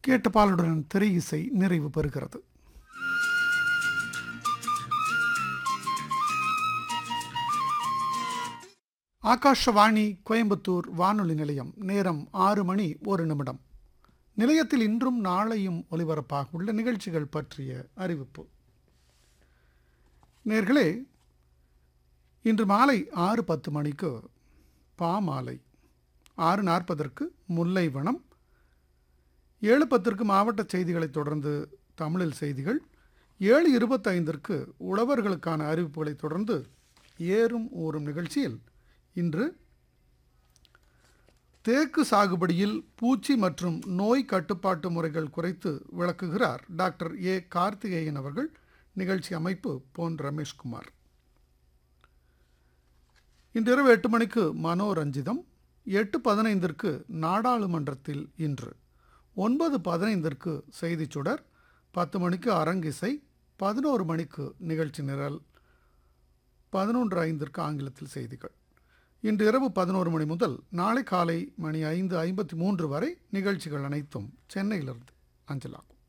கேட்ட பாலுடன் திரை இசை நிறைவு பெறுகிறது ஆகாஷவாணி கோயம்புத்தூர் வானொலி நிலையம் நேரம் ஆறு மணி ஒரு நிமிடம் நிலையத்தில் இன்றும் நாளையும் ஒலிபரப்பாக உள்ள நிகழ்ச்சிகள் பற்றிய அறிவிப்பு நேர்களே இன்று மாலை ஆறு பத்து மணிக்கு பாமாலை ஆறு நாற்பதற்கு முல்லைவனம் ஏழு பத்திற்கு மாவட்ட செய்திகளைத் தொடர்ந்து தமிழில் செய்திகள் ஏழு இருபத்தைந்திற்கு உழவர்களுக்கான அறிவிப்புகளைத் தொடர்ந்து ஏறும் ஊறும் நிகழ்ச்சியில் இன்று தேக்கு சாகுபடியில் பூச்சி மற்றும் நோய் கட்டுப்பாட்டு முறைகள் குறித்து விளக்குகிறார் டாக்டர் ஏ கார்த்திகேயன் அவர்கள் நிகழ்ச்சி அமைப்பு பொன் ரமேஷ்குமார் இன்றிரவு எட்டு மணிக்கு மனோரஞ்சிதம் எட்டு பதினைந்திற்கு நாடாளுமன்றத்தில் இன்று ஒன்பது பதினைந்திற்கு செய்திச் சுடர் பத்து மணிக்கு அரங்கிசை பதினோரு மணிக்கு நிகழ்ச்சி நிரல் பதினொன்று ஐந்திற்கு ஆங்கிலத்தில் செய்திகள் இன்று இரவு பதினோரு மணி முதல் நாளை காலை மணி ஐந்து ஐம்பத்தி மூன்று வரை நிகழ்ச்சிகள் அனைத்தும் சென்னையிலிருந்து அஞ்சலாகும்